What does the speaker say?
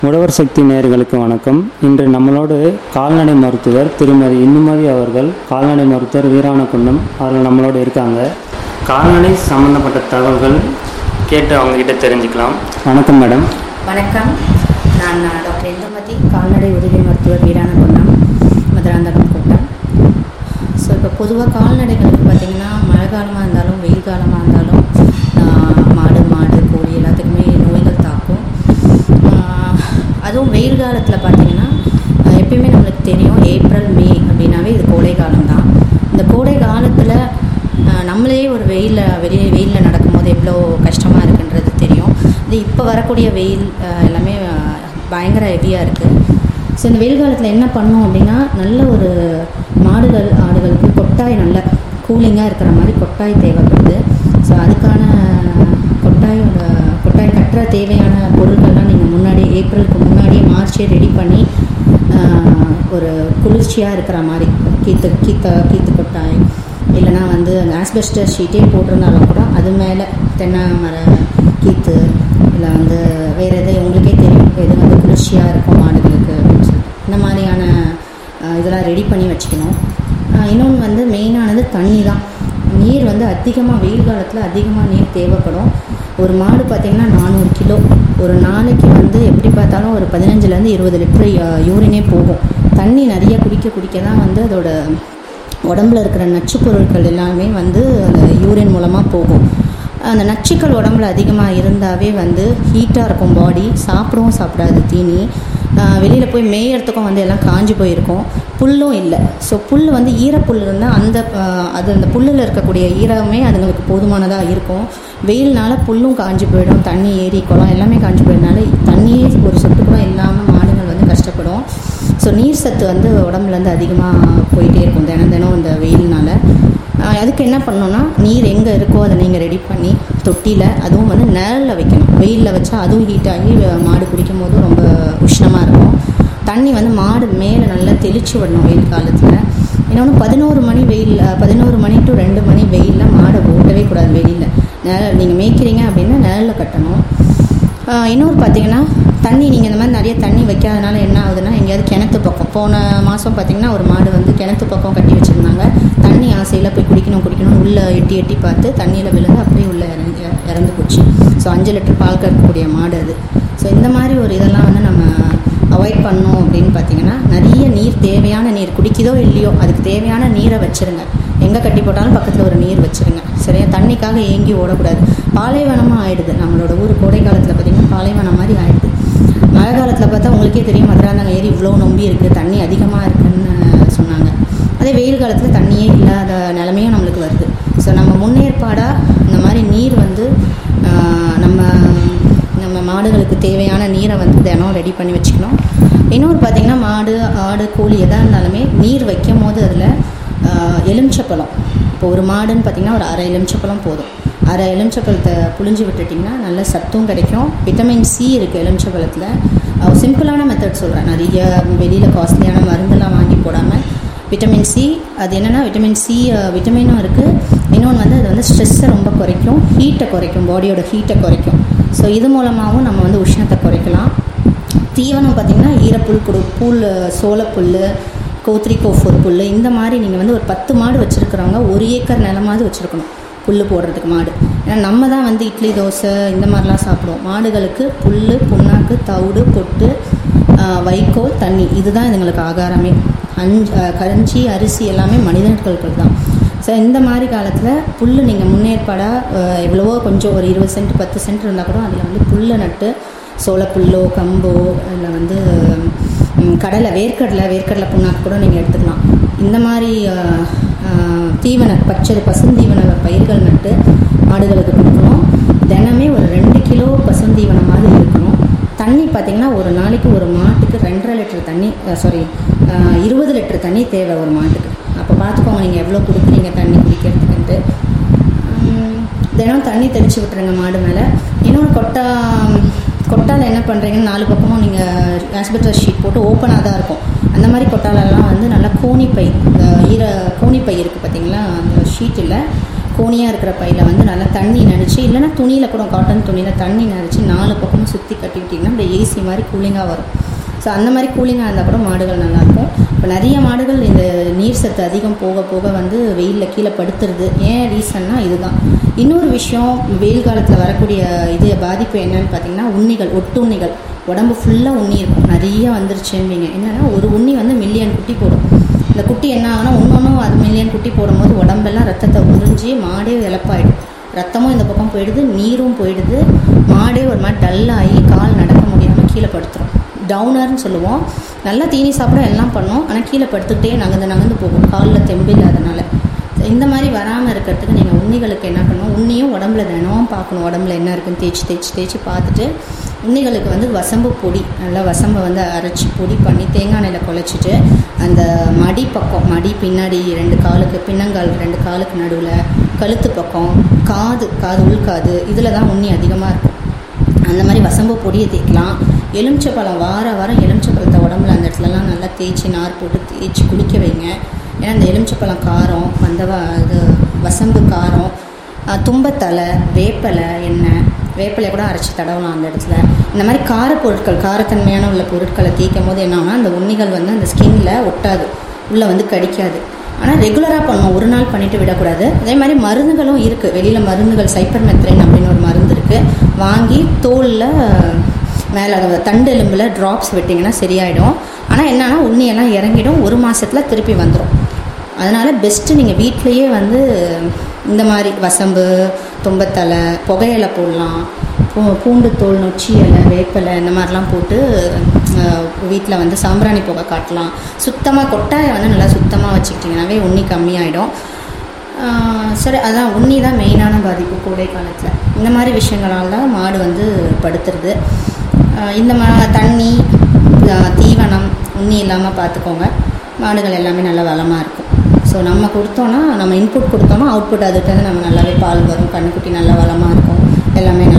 உழவர் சக்தி நேயர்களுக்கு வணக்கம் இன்று நம்மளோடு கால்நடை மருத்துவர் திருமதி இந்துமதி அவர்கள் கால்நடை மருத்துவர் வீராணகுண்டம் அவர்கள் நம்மளோடு இருக்காங்க கால்நடை சம்பந்தப்பட்ட தகவல்கள் கேட்டு அவங்ககிட்ட தெரிஞ்சுக்கலாம் வணக்கம் மேடம் வணக்கம் நான் டாக்டர் இந்துமதி கால்நடை உதவி மருத்துவர் வீராணகுண்டம் மதுராந்தகம் கூட்டம் ஸோ இப்போ பொதுவாக கால்நடைகளுக்கு பார்த்திங்கன்னா மழை காலமாக இருந்தாலும் வெயில் காலமாக இருந்தாலும் ஆஹ், மாடு மாடு கோழி எல்லாத்துக்குமே நோய்கள் தாக்கும் ஆஹ், அதுவும் வெயில் காலத்தில் பார்த்திங்கன்னா ஆஹ், எப்பயுமே நம்மளுக்கு தெரியும் ஏப்ரல் மே அப்படின்னாவே இது கோடை காலம் தான் இந்த கோடை காலத்தில் நம்மளே ஒரு வெயிலில் வெளியே வெயிலில் நடக்கும்போது எவ்வளோ கஷ்டமாக இருக்குன்றது தெரியும் இது இப்போ வரக்கூடிய வெயில் ஆஹ், எல்லாமே ஆஹ், பயங்கர ஹெவியாக இருக்குது ஸோ இந்த வெயில் காலத்தில் என்ன பண்ணோம் அப்படின்னா நல்ல ஒரு மாடுகள் ஆடுகளுக்கு கொட்டாய் நல்ல கூலிங்காக இருக்கிற மாதிரி கொட்டாய் தேவைப்படுது ஸோ அதுக்கான கொட்டாயோட கொட்டாய் கட்டுற தேவையான பொருட்கள்லாம் நீங்கள் முன்னாடியே ஏப்ரலுக்கு முன்னாடியே மார்ச்சே ரெடி பண்ணி ஆஹ், ஒரு குளிர்ச்சியாக இருக்கிற மாதிரி கீத்து கீத்த கீத்து கொட்டாய் இல்லைனா வந்து அந்த ஆஸ்பெஸ்டர் ஷீட்டே போட்டிருந்தாலும் கூட அது மேலே தென்னை மர கீத்து இல்லை வந்து வேறு எது உங்களுக்கே தெரியும் எது வந்து குளிர்ச்சியாக இருக்கும் மாடுகளுக்கு அப்படின்னு சொல்லிட்டு இந்த மாதிரியான ஆஹ், இதெல்லாம் ரெடி பண்ணி வச்சுக்கணும் இன்னொன்று வந்து மெயினானது தண்ணி தான் நீர் வந்து அதிகமாக வெயில் காலத்தில் அதிகமாக நீர் தேவைப்படும் ஒரு மாடு பார்த்திங்கன்னா நானூறு கிலோ ஒரு நாளைக்கு வந்து எப்படி பார்த்தாலும் ஒரு பதினஞ்சுலேருந்து இருபது லிட்டர் யூரினே போகும் தண்ணி நிறைய குடிக்க குடிக்க தான் வந்து அதோட உடம்புல இருக்கிற நச்சுப் பொருட்கள் எல்லாமே வந்து அந்த யூரின் மூலமாக போகும் அந்த நச்சுக்கள் உடம்புல அதிகமாக இருந்தாவே வந்து ஹீட்டாக இருக்கும் பாடி சாப்பிடவும் சாப்பிடாது தீனி வெளியில் போய் மேயறதுக்கும் வந்து எல்லாம் காஞ்சி போயிருக்கும் புல்லும் இல்லை ஸோ புல் வந்து ஈரப்புல் இருந்தால் அந்த ஆஹ், அது அந்த புல்லில் இருக்கக்கூடிய ஈரமே அதுங்களுக்கு போதுமானதாக இருக்கும் வெயில்னால புல்லும் காஞ்சி போயிடும் தண்ணி ஏரி குளம் எல்லாமே காஞ்சி போயிடனால தண்ணியே ஒரு சொட்டு கூட இல்லாமல் மாடுகள் வந்து கஷ்டப்படும் ஸோ நீர் சத்து வந்து உடம்புலேருந்து அதிகமாக போயிட்டே இருக்கும் தினம் தினம் இந்த வெயில்னால ஆஹ் அதுக்கு என்ன பண்ணணும்னா நீர் எங்கே இருக்கோ அதை நீங்கள் ரெடி பண்ணி தொட்டியில் அதுவும் வந்து நிழலில் வைக்கணும் வெயிலில் வச்சா அதுவும் ஹீட் ஆகி அஹ் மாடு குடிக்கும் போது ரொம்ப உஷ்ணமாக இருக்கும் தண்ணி வந்து மாடு மேலே நல்லா தெளிச்சு விடணும் வெயில் காலத்தில் இன்னொன்று பதினோரு மணி வெயில் பதினோரு மணி டு ரெண்டு மணி வெயிலில் மாடை ஓட்டவே கூடாது வெளியில் நிழல் நீங்கள் மேய்க்கிறீங்க அப்படின்னா நிழலில் கட்டணும் ஆஹ் இன்னொரு பார்த்தீங்கன்னா தண்ணி நீங்கள் இந்த மாதிரி நிறைய தண்ணி வைக்காதனால என்ன ஆகுதுன்னா எங்கேயாவது கிணத்து பக்கம் போன மாதம் பார்த்தீங்கன்னா ஒரு மாடு வந்து கிணத்து பக்கம் கட்டி வச்சுருந்தாங்க தண்ணி ஆசையில் போய் குடிக்கணும் குடிக்கணும் உள்ளே எட்டி எட்டி பார்த்து தண்ணியில் விழுந்து அப்படியே உள்ளே இறங்கி இறந்து போச்சு ஸோ அஞ்சு லிட்டர் பால் கறக்கக்கூடிய மாடு அது ஸோ இந்த மாதிரி ஒரு இதெல்லாம் வந்து நம்ம அவாய்ட் பண்ணோம் அப்படின்னு பார்த்தீங்கன்னா நிறைய நீர் தேவையான நீர் குடிக்குதோ இல்லையோ அதுக்கு தேவையான நீரை வச்சுருங்க எங்கே கட்டி போட்டாலும் பக்கத்தில் ஒரு நீர் வச்சுருங்க சரியா தண்ணிக்காக ஏங்கி ஓடக்கூடாது பாலைவனமாக ஆயிடுது நம்மளோட ஊர் கோடை காலத்தில் பார்த்திங்கன்னா பாலைவனம் மாதிரி ஆயிடுது மழை காலத்தில் பார்த்தா உங்களுக்கே தெரியும் மதுராந்தகம் ஏரி இவ்வளோ நம்பி இருக்குது தண்ணி அதிகமாக இருக்குன்னு சொன்னாங்க அதே வெயில் காலத்தில் தண்ணியே இல்லாத நிலமையும் நம்மளுக்கு வருது ஸோ நம்ம முன்னேற்பாடாக இந்த மாதிரி நீர் வந்து ஆஹ், நம்ம நம்ம மாடுகளுக்கு தேவையான நீரை வந்து தினம் ரெடி பண்ணி வச்சுக்கணும் இன்னொரு பார்த்திங்கன்னா மாடு ஆடு கோழி எதாக இருந்தாலுமே நீர் வைக்கும் போது அதில் எலுமிச்சப்பழம் இப்போ ஒரு மாடுன்னு பார்த்திங்கன்னா ஒரு அரை எலுமிச்சப்பழம் போதும் அரை எலுமிச்சப்பழத்தை புழிஞ்சு விட்டுட்டிங்கன்னா நல்ல சத்தும் கிடைக்கும் விட்டமின் சி இருக்குது எலுமிச்சப்பழத்தில் சிம்பிளான மெத்தட் சொல்கிறேன் நிறைய வெளியில் காஸ்ட்லியான மருந்தெல்லாம் வாங்கி போடாமல் விட்டமின் சி அது என்னென்னா விட்டமின் சி விட்டமினும் இருக்குது இன்னொன்று வந்து அது வந்து ஸ்ட்ரெஸ்ஸை ரொம்ப குறைக்கும் ஹீட்டை குறைக்கும் பாடியோட ஹீட்டை குறைக்கும் ஸோ இது மூலமாகவும் நம்ம வந்து உஷ்ணத்தை குறைக்கலாம் தீவனம் பார்த்திங்கன்னா ஈரப்புல் கொடு புல் சோளப்புல் கோத்ரி கோஃபோர் புல் இந்த மாதிரி நீங்கள் வந்து ஒரு பத்து மாடு வச்சுருக்கிறவங்க ஒரு ஏக்கர் நிலமாவது வச்சுருக்கணும் புல் போடுறதுக்கு மாடு ஏன்னா நம்ம தான் வந்து இட்லி தோசை இந்த மாதிரிலாம் சாப்பிடுவோம் மாடுகளுக்கு புல் புண்ணாக்கு தவிடு பொட்டு ஆஹ், வைக்கோல் தண்ணி இதுதான் இதுங்களுக்கு ஆகாரமே அஞ்சு ஆஹ், கஞ்சி அரிசி எல்லாமே மனிதர்களுக்கு தான் ஸோ இந்த மாதிரி காலத்தில் புல் நீங்கள் முன்னேற்பாடாக எவ்வளவோ கொஞ்சம் ஒரு இருபது சென்ட் பத்து சென்ட் இருந்தால் கூட அதில் வந்து புல்லை நட்டு சோளப்புல்லோ கம்போ இல்லை வந்து ம், கடலை வேர்க்கடலை வேர்க்கடலை புண்ணாக்கு கூட நீங்கள் எடுத்துக்கலாம் இந்த மாதிரி ஆஹ், ஆஹ், தீவன பச்சை பசுந்தீவன பயிர்கள் நட்டு மாடுகளுக்கு கொடுக்கணும் தினமே ஒரு ரெண்டு கிலோ பசுந்தீவனமாவது இருக்கணும் தண்ணி பார்த்தீங்கன்னா ஒரு நாளைக்கு ஒரு மாட்டுக்கு ரெண்டரை லிட்டர் தண்ணி சாரி இருபது லிட்டர் தண்ணி தேவை ஒரு மாட்டுக்கு அப்போ பார்த்துக்கோங்க நீங்கள் எவ்வளோ கொடுக்குறீங்க தண்ணி குடிக்கிறதுக்குன்ட்டு உம், தினம் தண்ணி தெளித்து விட்டுருங்க மாடு மேலே இன்னொன்று கொட்டா கொட்டாவில் என்ன பண்ணுறீங்கன்னு நாலு பக்கமும் நீங்கள் ஆஸ்பெக்டர் ஷீட் போட்டு ஓப்பனாக தான் இருக்கும் அந்த மாதிரி கொட்டாலெல்லாம் வந்து நல்லா கோணிப்பை இந்த ஈர கோணிப்பை இருக்குது பார்த்தீங்களா அந்த ஷீட்டில் கோணியாக இருக்கிற பையில் வந்து நல்லா தண்ணி நனைச்சி இல்லைன்னா துணியில் கூட காட்டன் துணியில் தண்ணி நனைச்சி நாலு பக்கமும் சுற்றி கட்டிவிட்டிங்கன்னா அப்படியே ஏசி மாதிரி கூலிங்காக வரும் ஸோ அந்த மாதிரி கூலிங்காக இருந்தால் கூட மாடுகள் நல்லாயிருக்கும் இப்போ நிறைய மாடுகள் இந்த நீர் சத்து அதிகம் போக போக வந்து வெயிலில் கீழே படுத்துறது ஏன் ரீசன்னா இதுதான் இன்னொரு விஷயம் வெயில் காலத்தில் வரக்கூடிய இது பாதிப்பு என்னன்னு பார்த்தீங்கன்னா உண்ணிகள் ஒட்டு உண்ணிகள் உடம்பு ஃபுல்லாக உண்ணி இருக்கும் நிறைய வந்துருச்சுன்னு என்னென்னா ஒரு உண்ணி வந்து மில்லியன் குட்டி போடும் இந்த குட்டி என்ன ஆகுனா ஒன்றொன்றும் அது மில்லியன் குட்டி போடும்போது உடம்பெல்லாம் ரத்தத்தை உறிஞ்சி மாடே இழப்பாயிடும் ரத்தமும் இந்த பக்கம் போயிடுது நீரும் போயிடுது மாடே ஒரு மாதிரி டல்லாகி கால் நடக்க முடியாமல் கீழே படுத்துரும் டவுனர்னு சொல்லுவோம் நல்லா தீனி சாப்பிட எல்லாம் பண்ணோம் ஆனால் கீழே படுத்துக்கிட்டே நகர்ந்து நகர்ந்து போகும் காலில் தெம்பு இல்லாதனால இந்த மாதிரி வராமல் இருக்கிறதுக்கு நீங்கள் உண்ணிகளுக்கு என்ன பண்ணணும் உண்ணியும் உடம்புல தினமும் பார்க்கணும் உடம்புல என்ன இருக்குன்னு தேய்ச்சி தேய்ச்சி தேய்ச்சி பார்த்துட்டு உண்ணிகளுக்கு வந்து வசம்பு பொடி நல்லா வசம்பை வந்து அரைச்சி பொடி பண்ணி தேங்காய் எண்ணெயில் குழச்சிட்டு அந்த மடி பக்கம் மடி பின்னாடி ரெண்டு காலுக்கு பின்னங்கால் ரெண்டு காலுக்கு நடுவில் கழுத்து பக்கம் காது காது உள்காது இதில் தான் உண்ணி அதிகமாக இருக்கும் அந்த மாதிரி வசம்பு பொடியை தேய்க்கலாம் எலுமிச்சப்பழம் வார வாரம் எலுமிச்சப்பழத்தை உடம்புல அந்த இடத்துலலாம் நல்லா தேய்ச்சி நார் போட்டு தேய்ச்சி குளிக்க வைங்க ஏன்னா அந்த எலுமிச்சப்பழம் காரம் அந்த வ இது வசம்பு காரம் தும்பத்தலை வேப்பலை எண்ணெய் வேப்பிலை கூட அரைச்சி தடவலாம் அந்த இடத்துல இந்த மாதிரி காரப்பொருட்கள் காரத்தன்மையான உள்ள பொருட்களை தேய்க்கும் போது என்ன ஆகுனா அந்த உண்ணிகள் வந்து அந்த ஸ்கின்ல ஒட்டாது உள்ளே வந்து கடிக்காது ஆனால் ரெகுலராக பண்ணணும் ஒரு நாள் பண்ணிட்டு விடக்கூடாது அதே மாதிரி மருந்துகளும் இருக்குது வெளியில் மருந்துகள் சைப்பர் மெத்ரைன் அப்படின்னு ஒரு மருந்து இருக்குது வாங்கி தோலில் மேலே தண்டு எலும்பில் ட்ராப்ஸ் விட்டிங்கன்னா சரியாயிடும் ஆனால் என்னன்னா உண்ணியெல்லாம் இறங்கிடும் ஒரு மாதத்தில் திருப்பி வந்துடும் அதனால் பெஸ்ட்டு நீங்கள் வீட்லேயே வந்து இந்த மாதிரி வசம்பு தும்பத்தலை புகையிலை போடலாம் பூ பூண்டு தோல் நொச்சி இலை வேப்பிலை இந்த மாதிரிலாம் போட்டு வீட்டில் வந்து சாம்பிராணி புகை காட்டலாம் சுத்தமாக கொட்டாயை வந்து நல்லா சுத்தமாக வச்சுக்கிட்டிங்கனாவே உண்ணி கம்மியாயிடும் சரி அதான் உண்ணி தான் மெயினான பாதிப்பு கோடை காலத்தில் இந்த மாதிரி விஷயங்களால் தான் மாடு வந்து படுத்துறது இந்த மா தண்ணி தீவனம் உண்ணி இல்லாமல் பார்த்துக்கோங்க மாடுகள் எல்லாமே நல்லா வளமாக இருக்கும் ஸோ நம்ம கொடுத்தோன்னா நம்ம இன்புட் கொடுத்தோன்னா அவுட்புட் அதுகிட்ட நம்ம நல்லாவே பால் வரும் கண்ணுக்குட்டி நல்லா வளமாக இருக்கும் எல்லாமே